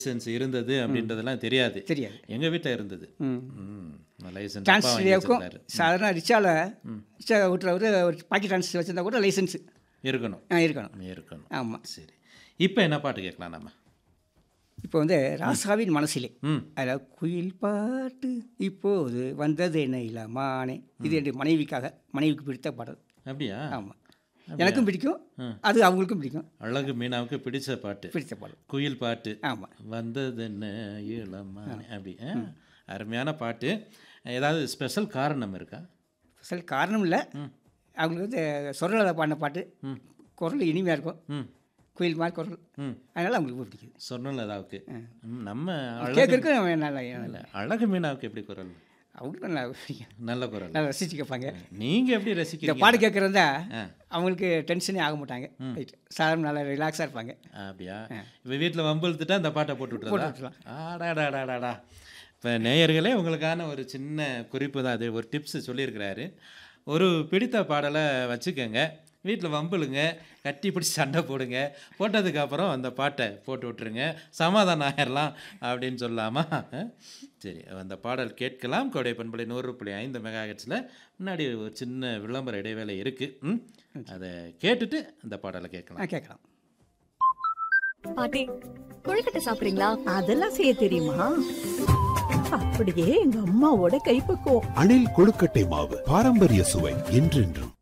Licence இருந்தது அப்படின்றதெல்லாம் தெரியாது தெரியாது எங்க வீட்ல இருந்தது ம் ம் லைசன்ஸ் டிரான்ஸ்லேருக்கும் சாதாரண ரிக்ஷாவில் ரிக்ஷா ஓட்டுறவர் ஒரு பாக்கெட் ட்ரான்ஸ் வச்சுருந்தா கூட லைசன்ஸு இருக்கணும் இருக்கணும் இருக்கணும் ஆமாம் சரி இப்போ என்ன பாட்டு கேட்கலாம் நம்ம இப்போ வந்து ராசாவின் மனசிலே ம் அதாவது குயில் பாட்டு இப்போது வந்தது என்ன இல்லாமானே இது என் மனைவிக்காக மனைவிக்கு பிடித்த பாடல் அப்படியா ஆமாம் எனக்கும் பிடிக்கும் அது அவங்களுக்கும் பிடிக்கும் அழகு மீனாவுக்கு பிடிச்ச பாட்டு பிடித்த பாடல் குயில் பாட்டு ஆமாம் வந்தது என்ன இளமானே அப்படி ஆ? அருமையான பாட்டு ஏதாவது ஸ்பெஷல் காரணம் இருக்கா ஸ்பெஷல் காரணம் இல்லை அவங்களுக்கு வந்து சொரலதை பாடின பாட்டு குரல் இனிமையாக இருக்கும் ம் குயில் மாதிரி குரல் ம் அதனால் அவங்களுக்கு பிடிக்குது சொர்ணலதாவுக்கு ம், நம்ம அழகு கேட்கறதுக்கு நல்லா இல்ல, அழகு மீனாவுக்கு எப்படி குரல் அவங்களுக்கு நல்லா பிடிக்கும் நல்ல குரல் நல்லா ரசிச்சு கேட்பாங்க நீங்க எப்படி இந்த ரசிக்கிறீங்க பாட்டு கேட்குறதா ஆ. அவங்களுக்கு டென்ஷனே ஆக மாட்டாங்க ரைட் சாதாரண நல்லா ரிலாக்ஸாக இருப்பாங்க அப்படியா இப்போ வீட்டில் வம்பிழுத்துட்டா அந்த பாட்டை போட்டு போட்டு விட்டுறதா விட்டுறலாம். ஆடாடாடாடாடா இப்போ நேயர்களே உங்களுக்கான ஒரு சின்ன குறிப்பு தான் அது ஒரு டிப்ஸ் சொல்லியிருக்கிறாரு ஒரு பிடித்த பாடலை வச்சுக்கோங்க வீட்டில் வம்பிழுங்க கட்டி பிடிச்சி சண்டை போடுங்க போட்டதுக்கப்புறம் அந்த பாட்டை போட்டு விட்டுருங்க சமாதானம் ஆயிடலாம் அப்படின்னு சொல்லாமா சரி அந்த பாடல் கேட்கலாம் கோடை பண்பலை நூறு புள்ளி ஐந்து மெகா முன்னாடி ஒரு சின்ன விளம்பர இடைவேளை இருக்குது ம் அதை கேட்டுட்டு அந்த பாடலை கேட்கலாம் ஆ கேட்கலாம் பாட்டி கொழுக்கட்டை சாப்பிடுறீங்களா அதெல்லாம் செய்ய தெரியுமா அப்படியே எங்க அம்மாவோட கைப்பக்குவம் அணில் கொழுக்கட்டை மாவு பாரம்பரிய சுவை என்றென்றும்